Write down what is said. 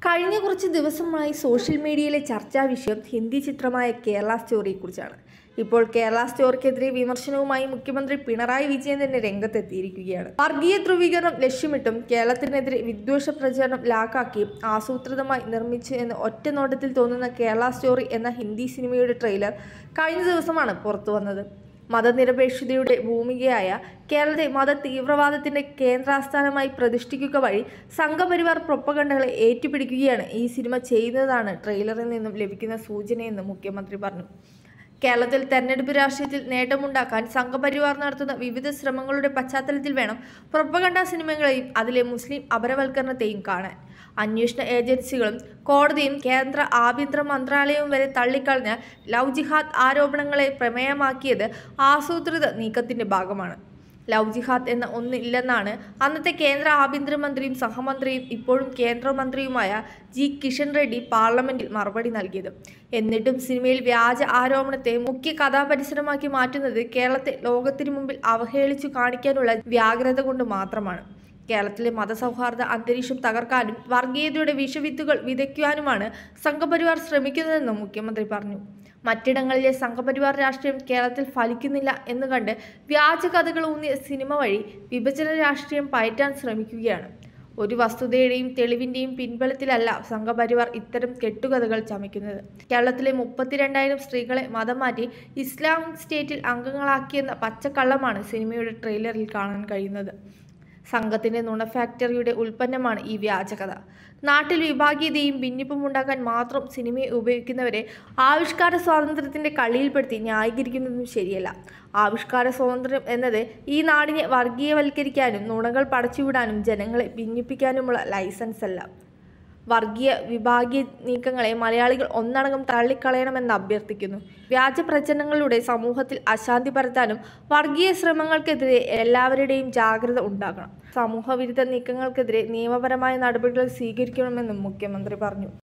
കഴിഞ്ഞ കുറച്ച് ദിവസമായി സോഷ്യൽ മീഡിയയിലെ ചർച്ചാ വിഷയം ഹിന്ദി ചിത്രമായ കേരള സ്റ്റോറിയെക്കുറിച്ചാണ് ഇപ്പോൾ കേരള സ്റ്റോറിക്കെതിരെ വിമർശനവുമായി മുഖ്യമന്ത്രി പിണറായി വിജയൻ തന്നെ രംഗത്തെത്തിയിരിക്കുകയാണ് വർഗീയ ധ്രുവീകരണം ലക്ഷ്യമിട്ടും കേരളത്തിനെതിരെ വിദ്വേഷ പ്രചരണം ലാക്കാക്കിയും ആസൂത്രിതമായി നിർമ്മിച്ചു എന്ന് ഒറ്റ നോട്ടത്തിൽ തോന്നുന്ന കേരള സ്റ്റോറി എന്ന ഹിന്ദി സിനിമയുടെ ട്രെയിലർ കഴിഞ്ഞ ദിവസമാണ് പുറത്തു വന്നത് മതനിരപേക്ഷതയുടെ ഭൂമികയായ കേരളത്തെ മത തീവ്രവാദത്തിന്റെ കേന്ദ്രാസ്ഥാനമായി പ്രതിഷ്ഠിക്കുക വഴി സംഘപരിവാർ പ്രൊപ്പകണ്ടകളെ ഏറ്റുപിടിക്കുകയാണ് ഈ സിനിമ ചെയ്യുന്നതാണ് ട്രെയിലറിൽ നിന്നും ലഭിക്കുന്ന സൂചനയെന്ന് മുഖ്യമന്ത്രി പറഞ്ഞു കേരളത്തിൽ തെരഞ്ഞെടുപ്പ് രാഷ്ട്രീയത്തിൽ നേട്ടമുണ്ടാക്കാൻ സംഘപരിവാർ നടത്തുന്ന വിവിധ ശ്രമങ്ങളുടെ പശ്ചാത്തലത്തിൽ വേണം പ്രൊപ്പകണ്ട സിനിമകളെയും അതിലെ മുസ്ലിം അപരവൽക്കരണത്തെയും കാണാൻ അന്വേഷണ ഏജൻസികളും കോടതിയും കേന്ദ്ര ആഭ്യന്തര മന്ത്രാലയവും വരെ തള്ളിക്കളഞ്ഞ ലവ് ജിഹാദ് ആരോപണങ്ങളെ പ്രമേയമാക്കിയത് ആസൂത്രിത നീക്കത്തിന്റെ ഭാഗമാണ് ലവ് ജിഹാദ് എന്ന ഒന്നില്ലെന്നാണ് അന്നത്തെ കേന്ദ്ര ആഭ്യന്തരമന്ത്രിയും സഹമന്ത്രിയും ഇപ്പോഴും കേന്ദ്രമന്ത്രിയുമായ ജി കിഷൻ റെഡ്ഡി പാർലമെന്റിൽ മറുപടി നൽകിയത് എന്നിട്ടും സിനിമയിൽ വ്യാജ ആരോപണത്തെ മുഖ്യ കഥാപരിസരമാക്കി മാറ്റുന്നത് കേരളത്തെ ലോകത്തിനു മുമ്പിൽ അവഹേളിച്ചു കാണിക്കാനുള്ള വ്യാഗ്രത കൊണ്ട് മാത്രമാണ് കേരളത്തിലെ മതസൗഹാർദ്ദ അന്തരീക്ഷം തകർക്കാനും വർഗീയതയുടെ വിഷവിത്തുകൾ വിതയ്ക്കുവാനുമാണ് സംഘപരിവാർ ശ്രമിക്കുന്നതെന്നും മുഖ്യമന്ത്രി പറഞ്ഞു മറ്റിടങ്ങളിലെ സംഘപരിവാർ രാഷ്ട്രീയം കേരളത്തിൽ ഫലിക്കുന്നില്ല എന്ന് കണ്ട് വ്യാജ കഥകൾ ഊന്നിയ സിനിമ വഴി വിഭജന രാഷ്ട്രീയം പയറ്റാൻ ശ്രമിക്കുകയാണ് ഒരു വസ്തുതയുടെയും തെളിവിന്റെയും പിൻബലത്തിലല്ല സംഘപരിവാർ ഇത്തരം കെട്ടുകഥകൾ ചമയ്ക്കുന്നത് കേരളത്തിലെ മുപ്പത്തിരണ്ടായിരം സ്ത്രീകളെ മതം മാറ്റി ഇസ്ലാമിക് സ്റ്റേറ്റിൽ അംഗങ്ങളാക്കിയെന്ന പച്ചക്കള്ളമാണ് സിനിമയുടെ ട്രെയിലറിൽ കാണാൻ കഴിയുന്നത് സംഘത്തിന്റെ നുണ ഫാക്ടറിയുടെ ഉൽപ്പന്നമാണ് ഈ വ്യാജകഥ നാട്ടിൽ വിഭാഗീയതയും ഭിന്നിപ്പും ഉണ്ടാക്കാൻ മാത്രം സിനിമയെ ഉപയോഗിക്കുന്നവരെ ആവിഷ്കാര സ്വാതന്ത്ര്യത്തിന്റെ കളിയിൽപ്പെടുത്തി ന്യായീകരിക്കുന്നതും ശരിയല്ല ആവിഷ്കാര സ്വാതന്ത്ര്യം എന്നത് ഈ നാടിനെ വർഗീയവൽക്കരിക്കാനും നുണകൾ പടച്ചുവിടാനും ജനങ്ങളെ ഭിന്നിപ്പിക്കാനുമുള്ള ലൈസൻസ് അല്ല വർഗീയ വിഭാഗീയ നീക്കങ്ങളെ മലയാളികൾ ഒന്നടങ്കം തള്ളിക്കളയണമെന്ന് അഭ്യർത്ഥിക്കുന്നു വ്യാജ പ്രചരണങ്ങളിലൂടെ സമൂഹത്തിൽ അശാന്തി പരത്താനും വർഗീയ ശ്രമങ്ങൾക്കെതിരെ എല്ലാവരുടെയും ജാഗ്രത ഉണ്ടാകണം സമൂഹ വിരുദ്ധ നീക്കങ്ങൾക്കെതിരെ നിയമപരമായ നടപടികൾ സ്വീകരിക്കണമെന്നും മുഖ്യമന്ത്രി പറഞ്ഞു